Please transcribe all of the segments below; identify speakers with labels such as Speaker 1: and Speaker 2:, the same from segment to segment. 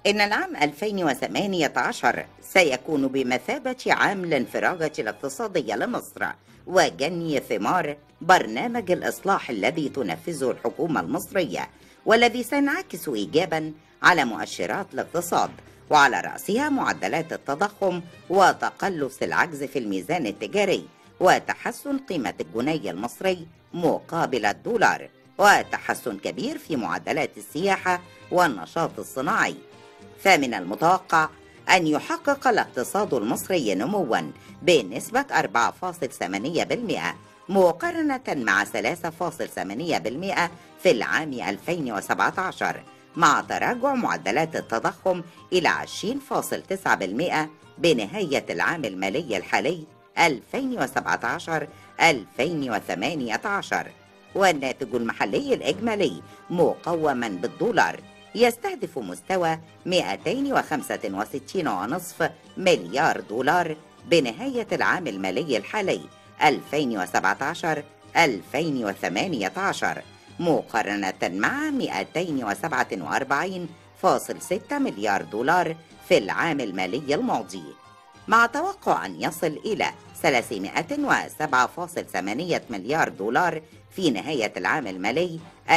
Speaker 1: إن العام 2018 سيكون بمثابة عام الانفراجة الاقتصادية لمصر وجني ثمار برنامج الإصلاح الذي تنفذه الحكومة المصرية والذي سينعكس إيجابا على مؤشرات الاقتصاد وعلى رأسها معدلات التضخم وتقلص العجز في الميزان التجاري وتحسن قيمة الجنيه المصري مقابل الدولار وتحسن كبير في معدلات السياحة والنشاط الصناعي فمن المتوقع أن يحقق الاقتصاد المصري نموا بنسبة 4.8% مقارنة مع 3.8% في العام 2017 مع تراجع معدلات التضخم إلى 20.9% بنهاية العام المالي الحالي 2017-2018 والناتج المحلي الإجمالي مقوما بالدولار يستهدف مستوى 265.5 مليار دولار بنهاية العام المالي الحالي 2017-2018 مقارنة مع 247.6 مليار دولار في العام المالي الماضي مع توقع أن يصل إلى 307.8 مليار دولار في نهاية العام المالي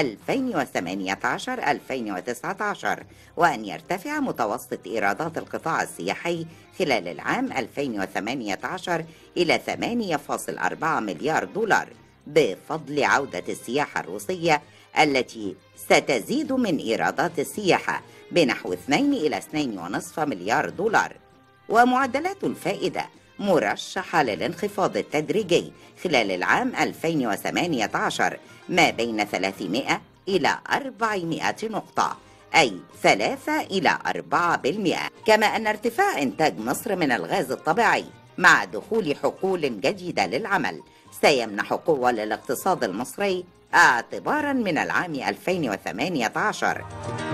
Speaker 1: 2018-2019 وأن يرتفع متوسط إيرادات القطاع السياحي خلال العام 2018 إلى 8.4 مليار دولار بفضل عودة السياحة الروسية التي ستزيد من إيرادات السياحة بنحو 2 إلى 2.5 مليار دولار ومعدلات الفائدة مرشحة للانخفاض التدريجي خلال العام 2018 ما بين 300 إلى 400 نقطة أي 3 إلى 4% كما أن ارتفاع إنتاج مصر من الغاز الطبيعي مع دخول حقول جديدة للعمل سيمنح قوة للاقتصاد المصري اعتبارا من العام 2018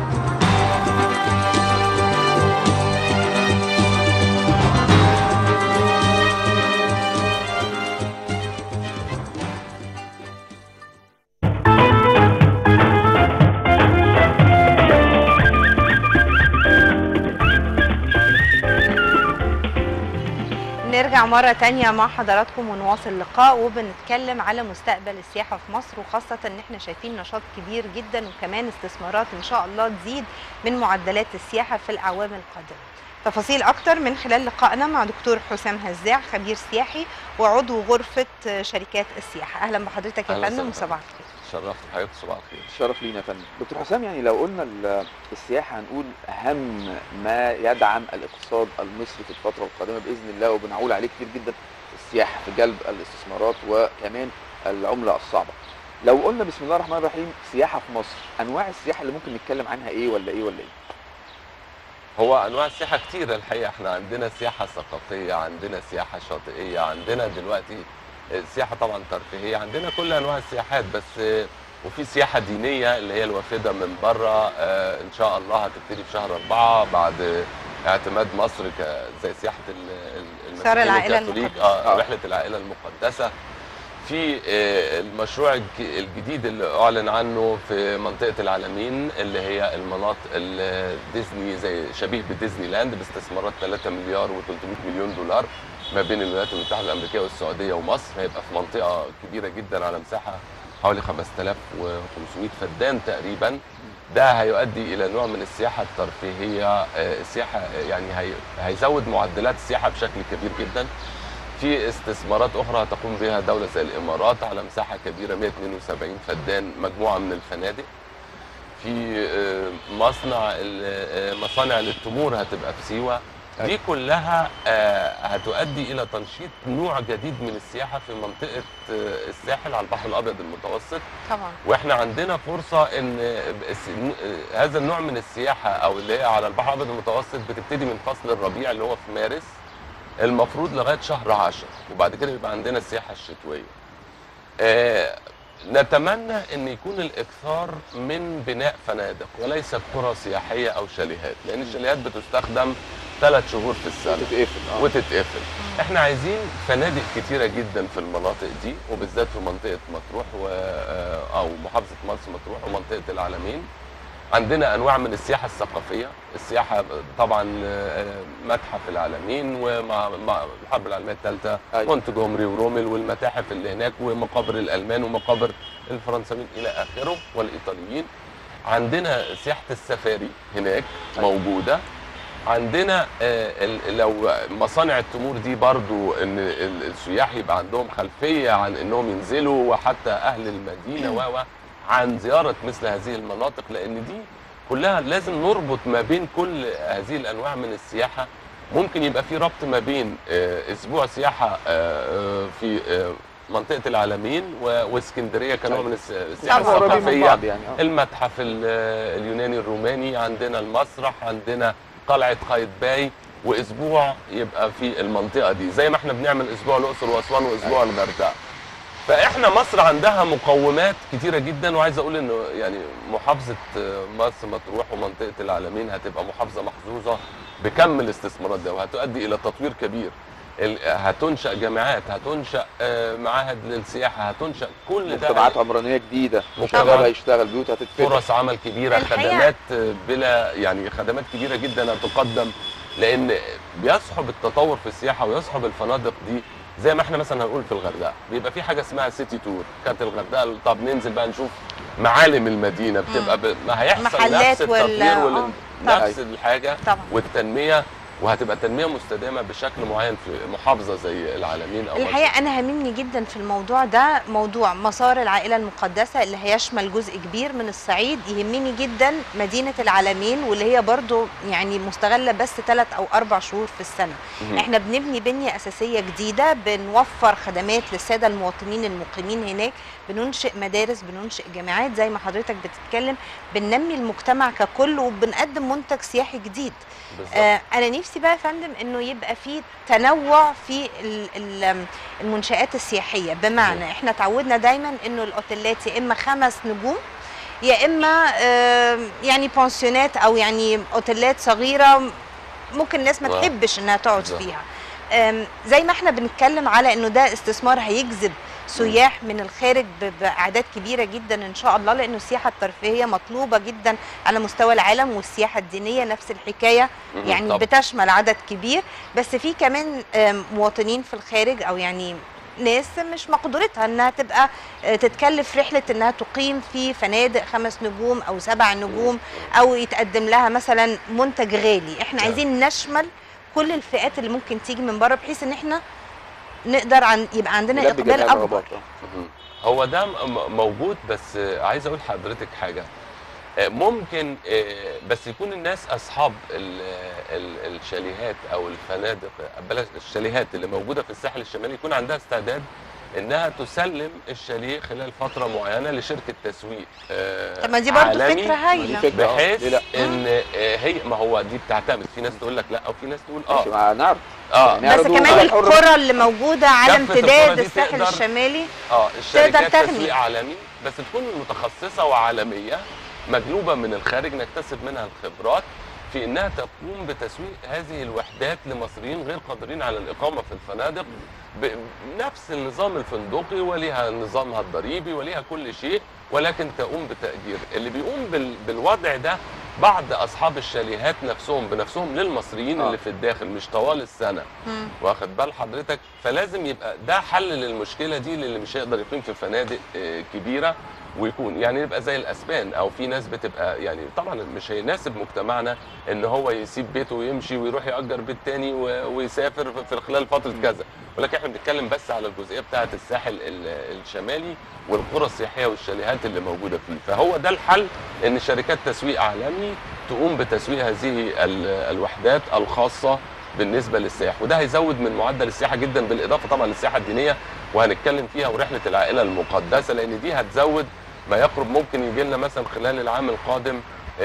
Speaker 2: نرجع مرة تانية مع حضراتكم ونواصل اللقاء وبنتكلم على مستقبل السياحة في مصر وخاصة ان احنا شايفين نشاط كبير جدا وكمان استثمارات ان شاء الله تزيد من معدلات السياحة في الاعوام القادمة. تفاصيل اكتر من خلال لقائنا مع دكتور حسام هزاع خبير سياحي وعضو غرفة شركات السياحة. اهلا بحضرتك يا
Speaker 3: أهلا
Speaker 2: فندم
Speaker 3: وسهلا.
Speaker 2: وصباح الخير.
Speaker 3: شرفت حضرتك صباح الخير
Speaker 4: شرف لينا يا فندم دكتور حسام يعني لو قلنا ال- السياحه هنقول اهم ما يدعم الاقتصاد المصري في الفتره القادمه باذن الله وبنعول عليه كتير جدا السياحه في جلب الاستثمارات وكمان العمله الصعبه لو قلنا بسم الله الرحمن الرحيم سياحه في مصر انواع السياحه اللي ممكن نتكلم عنها ايه ولا ايه ولا ايه
Speaker 3: هو انواع السياحه كتيره الحقيقه احنا عندنا سياحه ثقافيه عندنا سياحه شاطئيه عندنا دلوقتي سياحه طبعا ترفيهيه عندنا كل انواع السياحات بس وفي سياحه دينيه اللي هي الوافده من بره آه، ان شاء الله هتبتدي في شهر أربعة بعد اعتماد مصر ك- زي سياحه ال- ال-
Speaker 2: شهر
Speaker 3: المسيحيين
Speaker 2: العائلة
Speaker 3: الكاثوليك
Speaker 2: المقدسة.
Speaker 3: اه
Speaker 4: آه.
Speaker 3: رحله العائله المقدسه في آه، المشروع الج- الجديد اللي اعلن عنه في منطقه العالمين اللي هي المناطق ال- ديزني زي شبيه بديزني لاند باستثمارات 3 مليار و300 مليون دولار ما بين الولايات المتحده الامريكيه والسعوديه ومصر هيبقى في منطقه كبيره جدا على مساحه حوالي 5500 فدان تقريبا ده هيؤدي الى نوع من السياحه الترفيهيه آه، السياحه يعني هي- هيزود معدلات السياحه بشكل كبير جدا في استثمارات اخرى تقوم بها دوله زي الامارات على مساحه كبيره 172 فدان مجموعه من الفنادق في آه، مصنع ال- آه، مصانع للتمور هتبقى في سيوه دي كلها آه، هتؤدي الى تنشيط نوع جديد من السياحه في منطقه آه، الساحل على البحر الابيض المتوسط
Speaker 2: طبعا
Speaker 3: واحنا عندنا فرصه ان الس- هذا النوع من السياحه او اللي هي على البحر الابيض المتوسط بتبتدي من فصل الربيع اللي هو في مارس المفروض لغايه شهر 10 وبعد كده يبقى عندنا السياحه الشتويه. آه، نتمنى ان يكون الاكثار من بناء فنادق وليس قرى سياحيه او شاليهات لان الشاليهات بتستخدم ثلاث شهور في السنه
Speaker 4: تتقفل اه
Speaker 3: وتتقفل احنا عايزين فنادق كتيره جدا في المناطق دي وبالذات في منطقه مطروح و... او محافظه مرسى مطروح ومنطقه العلمين عندنا انواع من السياحه الثقافيه السياحه طبعا آه، متحف العالمين والحرب العالميه الثالثه
Speaker 4: أيوة.
Speaker 3: مونتجومري ورومل والمتاحف اللي هناك ومقابر الالمان ومقابر الفرنساويين الى اخره والايطاليين عندنا سياحه السفاري هناك
Speaker 4: أيوة.
Speaker 3: موجوده عندنا آه، ال- لو مصانع التمور دي برضو ان ال- السياح يبقى عندهم خلفيه عن انهم ينزلوا وحتى اهل المدينه و و عن زياره مثل هذه المناطق لان دي كلها لازم نربط ما بين كل هذه الانواع من السياحه ممكن يبقى في ربط ما بين آه، اسبوع سياحه آه، آه، في آه، منطقه العالمين و- واسكندريه كنوع من الس- السياحه
Speaker 2: طبعاً.
Speaker 4: قريبين من
Speaker 3: الثقافيه
Speaker 4: بعض يعني آه.
Speaker 3: المتحف ال- اليوناني الروماني عندنا المسرح عندنا قلعه قايتباي واسبوع يبقى في المنطقه دي زي ما احنا بنعمل اسبوع الاقصر واسوان واسبوع الغردقه فاحنا مصر عندها مقومات كتيره جدا وعايز اقول انه يعني محافظه مرسى مطروح ومنطقه العالمين هتبقى محافظه محظوظه بكم الاستثمارات ده وهتؤدي الى تطوير كبير ال- هتنشا جامعات هتنشا آه، معاهد للسياحه هتنشا كل ده
Speaker 4: مجتمعات عمرانيه جديده
Speaker 3: مجتمعات.
Speaker 4: شباب هيشتغل بيوت هتتفتح
Speaker 3: فرص عمل كبيره
Speaker 2: الحقيقة-
Speaker 3: خدمات بلا يعني خدمات كبيره جدا هتقدم لان بيصحب التطور في السياحه ويصحب الفنادق دي زي ما احنا مثلا هنقول في الغردقه بيبقى في حاجه اسمها سيتي تور كانت الغردقه طب ننزل بقى نشوف معالم المدينه بتبقى ب... ما هيحصل
Speaker 2: محلات
Speaker 3: نفس
Speaker 2: وال-
Speaker 3: التطوير
Speaker 2: آه،
Speaker 3: وال...
Speaker 2: طبعاً.
Speaker 3: نفس الحاجه
Speaker 2: طبعا
Speaker 3: والتنميه وهتبقى تنميه مستدامه بشكل معين في محافظه زي العالمين او
Speaker 2: الحقيقه انا هاممني جدا في الموضوع ده موضوع مسار العائله المقدسه اللي هيشمل جزء كبير من الصعيد يهمني جدا مدينه العالمين واللي هي برضو يعني مستغله بس ثلاث او اربع شهور في السنه
Speaker 3: مهم.
Speaker 2: احنا بنبني بنيه اساسيه جديده بنوفر خدمات للساده المواطنين المقيمين هناك بننشئ مدارس بننشئ جامعات زي ما حضرتك بتتكلم بننمي المجتمع ككل وبنقدم منتج سياحي جديد
Speaker 3: بالظبط.
Speaker 2: آه انا نفسي بقى يا فندم انه يبقى في تنوع في ال- ال- المنشات السياحيه بمعنى احنا تعودنا دايما انه الاوتيلات يا اما خمس نجوم يا اما آه يعني بانسيونات او يعني اوتيلات صغيره ممكن الناس ما
Speaker 3: واو.
Speaker 2: تحبش انها تقعد
Speaker 3: بالظبط.
Speaker 2: فيها آم، زي ما احنا بنتكلم على انه ده استثمار هيجذب سياح من الخارج ب- باعداد كبيره جدا ان شاء الله لانه السياحه الترفيهيه مطلوبه جدا على مستوى العالم والسياحه الدينيه نفس الحكايه
Speaker 3: مهم.
Speaker 2: يعني
Speaker 3: طبعاً.
Speaker 2: بتشمل عدد كبير بس في كمان آم، مواطنين في الخارج او يعني ناس مش مقدرتها انها تبقى آه، تتكلف رحله انها تقيم في فنادق خمس نجوم او سبع نجوم او يتقدم لها مثلا منتج غالي احنا
Speaker 3: نعم.
Speaker 2: عايزين نشمل كل الفئات اللي ممكن تيجي من بره بحيث ان احنا نقدر عن يبقى عندنا
Speaker 4: نلبي
Speaker 2: اقبال
Speaker 4: جميع
Speaker 2: اكبر
Speaker 4: الرغبات آه.
Speaker 3: مهم. هو ده م- م- موجود بس آه، عايز اقول لحضرتك حاجه آه، ممكن آه، بس يكون الناس اصحاب ال- ال- الشاليهات او الفنادق آه، بلاش الشاليهات اللي موجوده في الساحل الشمالي يكون عندها استعداد انها تسلم الشاليه خلال فتره معينه لشركه تسويق آه،
Speaker 2: طب ما دي برضه
Speaker 3: عالمي
Speaker 2: فكره
Speaker 4: دي
Speaker 2: هايله
Speaker 4: فكرة. آه،
Speaker 3: بحيث
Speaker 4: ليه لا؟
Speaker 3: ان آه، هي ما هو دي بتعتمد في ناس تقول لك لا وفي ناس تقول
Speaker 4: ماشي
Speaker 3: اه
Speaker 4: مع نعرف
Speaker 3: اه
Speaker 4: يعني
Speaker 2: بس
Speaker 4: يعرضوا
Speaker 2: كمان
Speaker 4: على الحر.
Speaker 2: القرى اللي موجوده على
Speaker 3: كافة القرى
Speaker 2: امتداد
Speaker 3: دي
Speaker 2: الساحل
Speaker 3: تقدر-
Speaker 2: الشمالي
Speaker 3: اه الشركات
Speaker 2: تغني.
Speaker 3: تسويق عالمي بس تكون متخصصه وعالميه مجلوبه من الخارج نكتسب منها الخبرات في انها تقوم بتسويق هذه الوحدات لمصريين غير قادرين على الاقامه في الفنادق بنفس النظام الفندقي وليها نظامها الضريبي وليها كل شيء ولكن تقوم بتاجير اللي بيقوم بال- بالوضع ده بعض اصحاب الشاليهات نفسهم بنفسهم للمصريين
Speaker 4: آه.
Speaker 3: اللي في الداخل مش طوال السنه
Speaker 2: مم.
Speaker 3: واخد بال حضرتك فلازم يبقى ده حل للمشكله دي للي مش هيقدر يقيم في فنادق آه، كبيره ويكون يعني يبقى زي الاسبان او في ناس بتبقى يعني طبعا مش هيناسب مجتمعنا ان هو يسيب بيته ويمشي ويروح ياجر بيت تاني و- ويسافر في- في خلال فتره كذا ولكن احنا بنتكلم بس على الجزئيه بتاعه الساحل ال- الشمالي والقرى السياحيه والشاليهات اللي موجوده فيه فهو ده الحل ان شركات تسويق عالمي تقوم بتسويق هذه ال- الوحدات الخاصه بالنسبه للسياح وده هيزود من معدل السياحه جدا بالاضافه طبعا للسياحه الدينيه وهنتكلم فيها ورحله العائله المقدسه لان دي هتزود ما يقرب ممكن يجي لنا مثلا خلال العام القادم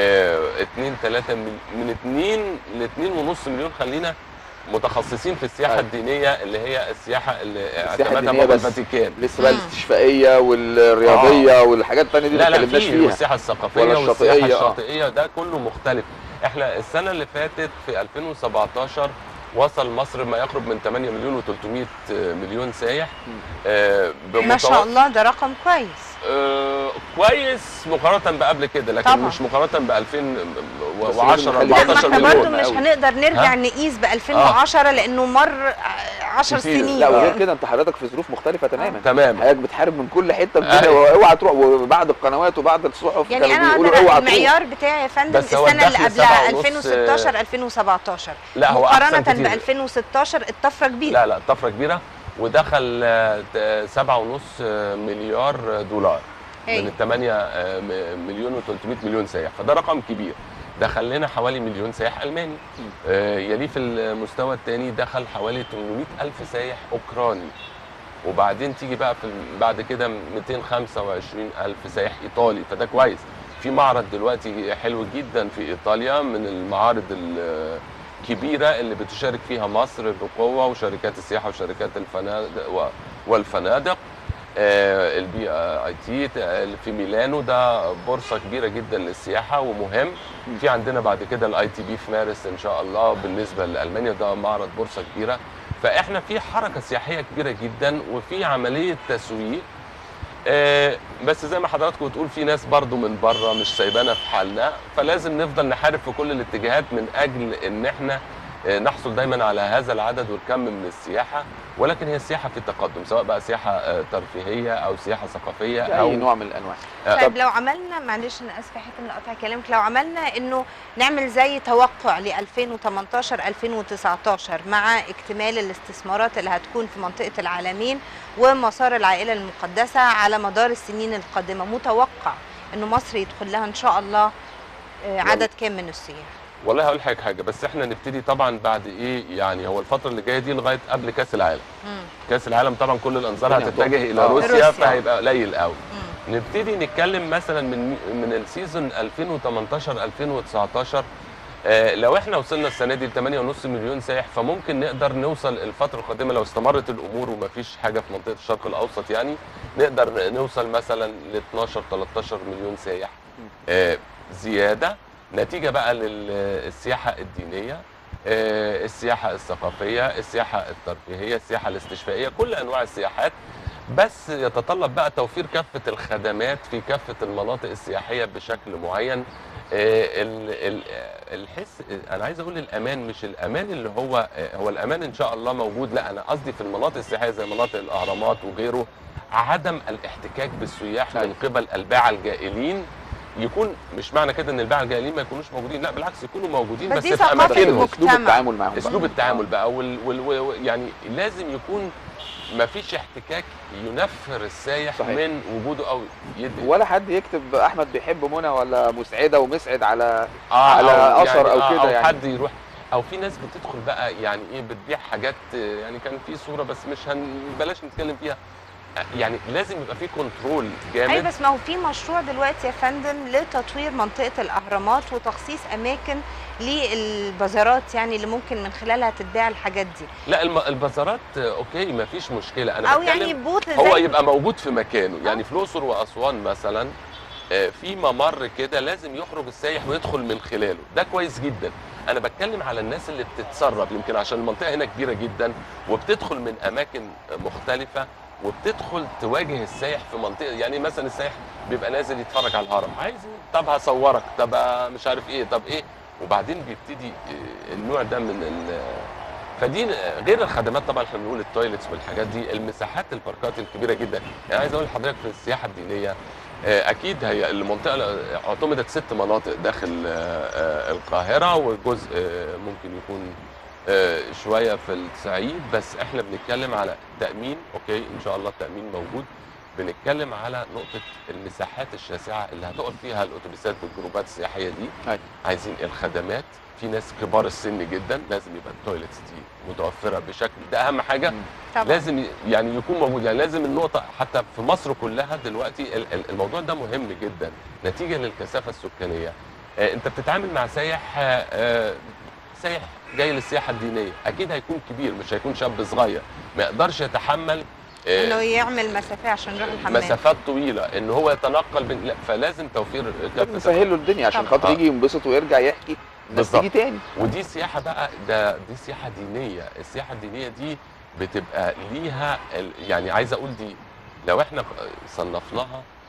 Speaker 3: 2 3 من 2 ل 2 ونص مليون خلينا متخصصين في السياحه
Speaker 4: أيوة.
Speaker 3: الدينيه اللي هي السياحه اللي
Speaker 4: السياحة
Speaker 3: اعتمدها
Speaker 4: الدينية
Speaker 3: بابا
Speaker 4: بس.
Speaker 3: الفاتيكان
Speaker 4: لسه بقى
Speaker 2: مم.
Speaker 4: الاستشفائيه والرياضيه والحاجات الثانيه دي
Speaker 3: لا
Speaker 4: ما
Speaker 3: لا
Speaker 4: اتكلمناش
Speaker 3: في
Speaker 4: فيها
Speaker 3: والسياحه الثقافيه
Speaker 4: ولا
Speaker 3: والسياحه
Speaker 4: الشاطئية، آه.
Speaker 3: الشاطئيه ده كله مختلف احنا السنه اللي فاتت في 2017 وصل مصر ما يقرب من 8 مليون و300 مليون سايح
Speaker 4: مم.
Speaker 3: آه
Speaker 2: ما شاء
Speaker 3: بمتوسط-
Speaker 2: الله ده رقم كويس
Speaker 3: اه كويس مقارنه بقبل كده لكن
Speaker 2: طبعاً.
Speaker 3: مش مقارنه ب 2010
Speaker 4: لازم نخلي
Speaker 2: لا ما
Speaker 3: 14
Speaker 2: احنا
Speaker 3: مليون
Speaker 2: برضه مش
Speaker 4: أوي.
Speaker 2: هنقدر نرجع
Speaker 3: ها؟
Speaker 2: نقيس ب 2010 لانه مر 10
Speaker 3: كتير.
Speaker 2: سنين
Speaker 4: لا
Speaker 3: آه.
Speaker 4: وغير كده انت حضرتك في ظروف مختلفه تماما
Speaker 3: تمام
Speaker 4: حضرتك بتحارب من كل حته في الدنيا
Speaker 3: أيوة.
Speaker 4: واوعى تروح وبعض القنوات وبعض الصحف
Speaker 2: يعني
Speaker 4: كانوا
Speaker 2: انا
Speaker 4: بيقولوا
Speaker 2: اقدر
Speaker 4: اوعى تروح
Speaker 2: المعيار بتاعي يا فندم
Speaker 3: بس هو
Speaker 2: السنه اللي
Speaker 3: الدخل
Speaker 2: قبلها
Speaker 3: سبعة ونص،
Speaker 2: 2016 2017
Speaker 3: لا هو احسن
Speaker 2: مقارنه ب
Speaker 3: كتير
Speaker 2: 2016 الطفره كبيره
Speaker 3: لا لا طفره كبيره ودخل آه، ت- سبعة ونص آه، مليار دولار
Speaker 2: هاي.
Speaker 3: من ال 8 مليون و 300 مليون سائح فده رقم كبير دخل لنا حوالي مليون سائح الماني آه، يليه في المستوى الثاني دخل حوالي 800 الف سائح اوكراني وبعدين تيجي بقى في ال- بعد كده 225 الف سائح ايطالي فده كويس في معرض دلوقتي حلو جدا في ايطاليا من المعارض الكبيره اللي بتشارك فيها مصر بقوه وشركات السياحه وشركات الفنادق و- والفنادق آه، البي اي تي في ميلانو ده بورصه كبيره جدا للسياحه ومهم في عندنا بعد كده الاي تي بي في مارس ان شاء الله بالنسبه لالمانيا ده معرض بورصه كبيره فاحنا في حركه سياحيه كبيره جدا وفي عمليه تسويق آه، بس زي ما حضراتكم بتقول في ناس برضو من بره مش سايبانا في حالنا فلازم نفضل نحارب في كل الاتجاهات من اجل ان احنا آه، نحصل دايما على هذا العدد والكم من السياحه ولكن هي السياحه في تقدم سواء بقى سياحه آه، ترفيهيه او سياحه ثقافيه
Speaker 4: اي
Speaker 3: او
Speaker 4: نوع من الانواع
Speaker 3: آه،
Speaker 2: طيب لو عملنا معلش انا اسفه حته من قطع كلامك لو عملنا انه نعمل زي توقع ل 2018 2019 مع اكتمال الاستثمارات اللي هتكون في منطقه العالمين ومسار العائله المقدسه على مدار السنين القادمه متوقع انه مصر يدخل لها ان شاء الله آه، عدد كام من السياح
Speaker 3: والله هقول لك حاجه بس احنا نبتدي طبعا بعد ايه يعني هو الفتره اللي جايه دي لغايه قبل كاس العالم
Speaker 2: مم.
Speaker 3: كاس العالم طبعا كل الانظار
Speaker 4: الدنيا
Speaker 3: هتتجه
Speaker 4: هتقف.
Speaker 3: الى
Speaker 4: آه.
Speaker 3: روسيا
Speaker 2: روسيا.
Speaker 3: فهيبقى قليل قوي
Speaker 2: مم.
Speaker 3: نبتدي نتكلم مثلا من من السيزون 2018 2019 آه، لو احنا وصلنا السنه دي ل 8.5 مليون سائح فممكن نقدر نوصل الفتره القادمه لو استمرت الامور ومفيش حاجه في منطقه الشرق الاوسط يعني نقدر نوصل مثلا ل 12 13 مليون سائح آه، زياده نتيجه بقى للسياحه الدينيه آه، السياحه الثقافيه السياحه الترفيهيه السياحه الاستشفائيه كل انواع السياحات بس يتطلب بقى توفير كافه الخدمات في كافه المناطق السياحيه بشكل معين آه، ال- ال- آه، الحس انا عايز اقول الامان مش الامان اللي هو آه، هو الامان ان شاء الله موجود لا انا قصدي في المناطق السياحيه زي مناطق الاهرامات وغيره عدم الاحتكاك بالسياح من قبل الباعه الجائلين يكون مش معنى كده ان الباعه الجائلين ما يكونوش موجودين لا بالعكس يكونوا موجودين
Speaker 2: بس
Speaker 3: بس,
Speaker 2: دي
Speaker 3: في
Speaker 2: ثقافة
Speaker 3: اماكنهم
Speaker 2: المجتمع.
Speaker 4: اسلوب التعامل معاهم بقى.
Speaker 3: اسلوب التعامل بقى وال وال وال يعني لازم يكون ما فيش احتكاك ينفر السايح
Speaker 4: صحيح.
Speaker 3: من وجوده او يدي
Speaker 4: ولا حد يكتب احمد بيحب منى ولا مسعده ومسعد على
Speaker 3: آه
Speaker 4: على
Speaker 3: أو
Speaker 4: أثر أو
Speaker 3: آه
Speaker 4: كده
Speaker 3: او
Speaker 4: يعني.
Speaker 3: حد يروح او في ناس بتدخل بقى يعني ايه بتبيع حاجات آه، يعني كان في صوره بس مش هن بلاش نتكلم فيها آه، يعني لازم يبقى في كنترول
Speaker 2: اي
Speaker 3: جامد
Speaker 2: بس ما هو في مشروع دلوقتي يا فندم لتطوير منطقه الاهرامات وتخصيص اماكن للبازارات يعني اللي ممكن من خلالها تتباع الحاجات دي
Speaker 3: لا الم- البازارات آه، اوكي ما فيش مشكله انا
Speaker 2: او
Speaker 3: بتكلم
Speaker 2: يعني بوث
Speaker 3: هو
Speaker 2: زي-
Speaker 3: يبقى موجود في مكانه يعني في الاقصر واسوان مثلا آه، في ممر كده لازم يخرج السايح ويدخل من خلاله ده كويس جدا انا بتكلم على الناس اللي بتتسرب يمكن عشان المنطقه هنا كبيره جدا وبتدخل من اماكن مختلفه وبتدخل تواجه السايح في منطقه يعني مثلا السايح بيبقى نازل يتفرج على الهرم عايز طب هصورك طب آه، مش عارف ايه طب ايه وبعدين بيبتدي آه، النوع ده من ال فدي غير الخدمات طبعا احنا بنقول التويلتس والحاجات دي المساحات الباركات الكبيره جدا يعني عايز اقول لحضرتك في السياحه الدينيه آه، اكيد هي المنطقه اعتمدت ست مناطق داخل آه، آه، القاهره وجزء آه، ممكن يكون آه، شويه في الصعيد بس احنا بنتكلم على تامين اوكي ان شاء الله التامين موجود بنتكلم على نقطه المساحات الشاسعه اللي هتقف فيها الاتوبيسات والجروبات السياحيه دي
Speaker 4: أيوة.
Speaker 3: عايزين الخدمات في ناس كبار السن جدا لازم يبقى التويلتس دي متوفره بشكل ده اهم حاجه
Speaker 4: مم.
Speaker 2: طبعا
Speaker 3: لازم ي- يعني يكون موجود يعني لازم النقطه حتى في مصر كلها دلوقتي ال- ال- الموضوع ده مهم جدا نتيجه للكثافه السكانيه آه، انت بتتعامل مع سايح آه، آه، سايح جاي للسياحه الدينيه اكيد هيكون كبير مش هيكون شاب صغير ما يقدرش يتحمل آه،
Speaker 2: انه يعمل مسافه عشان يروح الحمام
Speaker 3: مسافات طويله ان هو يتنقل بين لا فلازم توفير كافه
Speaker 4: نسهل له الدنيا عشان
Speaker 2: طبعا.
Speaker 4: خاطر
Speaker 3: آه.
Speaker 4: يجي ينبسط ويرجع يحكي الناس
Speaker 3: بالظبط.
Speaker 4: تيجي تاني
Speaker 3: ودي سياحه بقى ده دي سياحه دينيه السياحه الدينيه دي بتبقى ليها ال- يعني عايز اقول دي لو احنا صنفناها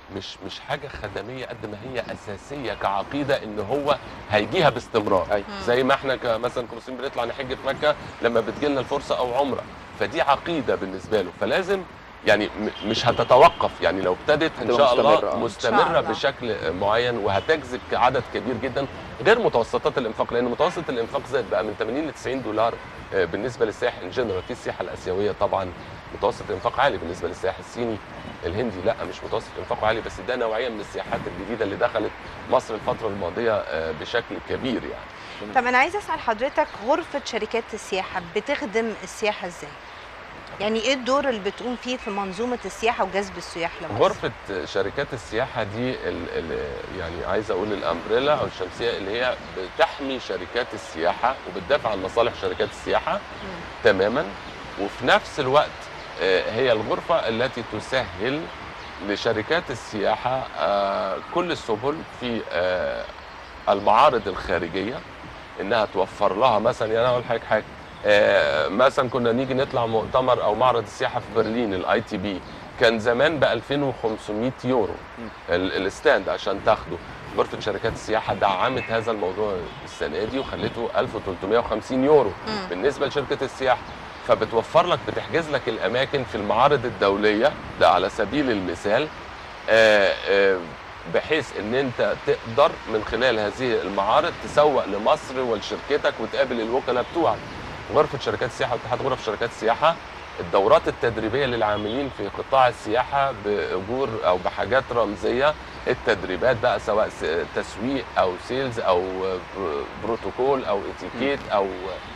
Speaker 3: مش مش حاجه خدميه قد ما هي اساسيه كعقيده ان هو هيجيها باستمرار
Speaker 4: أيوة.
Speaker 2: مم.
Speaker 3: زي ما احنا كمثلا كمسلمين بنطلع نحج في مكه لما بتجيلنا الفرصه او عمره فدي عقيده بالنسبه له فلازم يعني م- مش هتتوقف يعني لو ابتدت ان
Speaker 4: هتبقى
Speaker 3: شاء الله
Speaker 4: مستمرة، آه.
Speaker 2: إن
Speaker 3: مستمره
Speaker 2: شاء الله.
Speaker 3: بشكل معين وهتجذب عدد كبير جدا غير متوسطات الانفاق لان متوسط الانفاق زاد بقى من 80 ل 90 دولار آه، بالنسبه للسائح ان جنرال في السياحه الاسيويه طبعا متوسط الانفاق عالي بالنسبه للسائح الصيني الهندي لا مش متوسط انفاقه عالي بس ده نوعيه من السياحات الجديده اللي دخلت مصر الفتره الماضيه آه، بشكل كبير يعني
Speaker 2: طب انا عايزه اسال حضرتك غرفه شركات السياحه بتخدم السياحه ازاي يعني ايه الدور اللي بتقوم فيه في منظومه السياحه وجذب السياح لمصر
Speaker 3: غرفة شركات السياحة دي ال ال يعني عايز أقول الأمبريلا أو الشمسية اللي هي بتحمي شركات السياحة وبتدافع عن مصالح شركات السياحة
Speaker 2: مم.
Speaker 3: تماما وفي نفس الوقت آه، هي الغرفة التي تسهل لشركات السياحة آه، كل السبل في آه، المعارض الخارجية انها توفر لها مثلا يعني أنا اقول لحضرتك حاجه آه، مثلا كنا نيجي نطلع مؤتمر او معرض السياحه في برلين الاي تي بي كان زمان ب 2500 يورو
Speaker 4: مم.
Speaker 3: ال- الستاند عشان تاخده غرفه شركات السياحه دعمت هذا الموضوع السنه دي وخلته 1350 يورو
Speaker 2: مم.
Speaker 3: بالنسبه لشركه السياحه فبتوفر لك بتحجز لك الاماكن في المعارض الدوليه ده على سبيل المثال آه، آه، بحيث ان انت تقدر من خلال هذه المعارض تسوق لمصر ولشركتك وتقابل الوكلاء بتوعك غرفه شركات السياحه واتحاد غرف شركات السياحه الدورات التدريبيه للعاملين في قطاع السياحه باجور او بحاجات رمزيه التدريبات بقى سواء س- تسويق او سيلز او بر- بروتوكول او اتيكيت او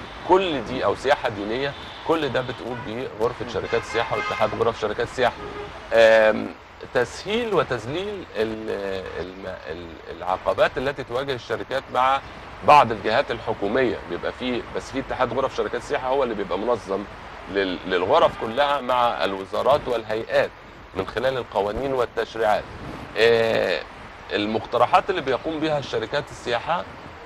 Speaker 3: كل دي او سياحه دينيه كل ده بتقول بيه غرفه شركات السياحه واتحاد غرف شركات السياحه آم، تسهيل وتذليل ال- الم- ال- العقبات التي تواجه الشركات مع بعض الجهات الحكوميه بيبقى فيه بس في اتحاد غرف شركات السياحه هو اللي بيبقى منظم لل- للغرف كلها مع الوزارات والهيئات من خلال القوانين والتشريعات آه، المقترحات اللي بيقوم بها الشركات السياحه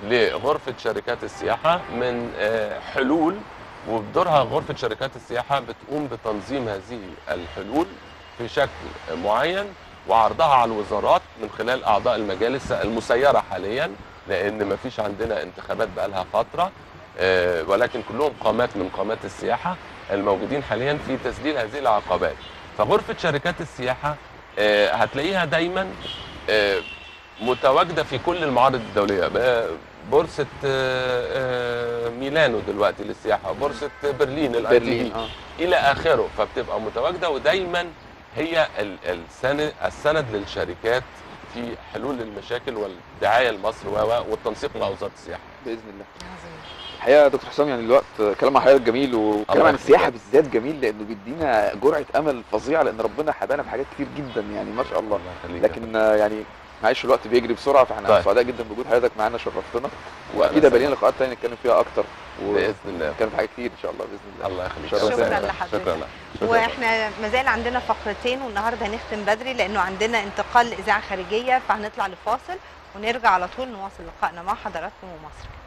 Speaker 3: لغرفه شركات السياحه من آه، حلول وبدورها غرفه شركات السياحه بتقوم بتنظيم هذه الحلول في شكل معين وعرضها على الوزارات من خلال اعضاء المجالس المسيره حاليا لان ما فيش عندنا انتخابات بقى لها فتره آه، ولكن كلهم قامات من قامات السياحه الموجودين حاليا في تسجيل هذه العقبات فغرفه شركات السياحه آه، هتلاقيها دايما آه، متواجده في كل المعارض الدوليه ب- بورصه آه، آه، ميلانو دلوقتي للسياحه بورصه برلين ال
Speaker 4: برلين اه
Speaker 3: الى اخره فبتبقى متواجده ودايما هي ال- السند السند للشركات في حلول المشاكل والدعايه لمصر و- و- والتنسيق مع وزاره السياحه
Speaker 4: باذن الله الحقيقه يا دكتور حسام يعني الوقت كلام عن حضرتك جميل وكلام
Speaker 3: الله
Speaker 4: عن السياحه
Speaker 3: يخليك.
Speaker 4: بالذات جميل لانه بيدينا جرعه امل فظيعه لان ربنا هدانا في حاجات كتير جدا يعني ما شاء الله
Speaker 3: يخليك.
Speaker 4: لكن آه، يعني معلش الوقت بيجري بسرعه فاحنا
Speaker 3: طيب.
Speaker 4: سعداء جدا بوجود حضرتك معانا شرفتنا واكيد
Speaker 3: وأنا
Speaker 4: هيبقى لنا
Speaker 3: سعيد.
Speaker 4: لقاءات تانية نتكلم فيها اكتر
Speaker 3: باذن الله
Speaker 4: ونتكلم في حاجات كتير ان شاء الله باذن الله
Speaker 3: الله يخليك
Speaker 4: شكراً
Speaker 3: شكرا
Speaker 2: لحضرتك.
Speaker 3: شكرا شكرا
Speaker 2: واحنا مازال عندنا فقرتين والنهارده هنختم بدري لانه عندنا انتقال لاذاعه خارجيه فهنطلع لفاصل ونرجع على طول نواصل لقائنا مع حضراتكم ومصر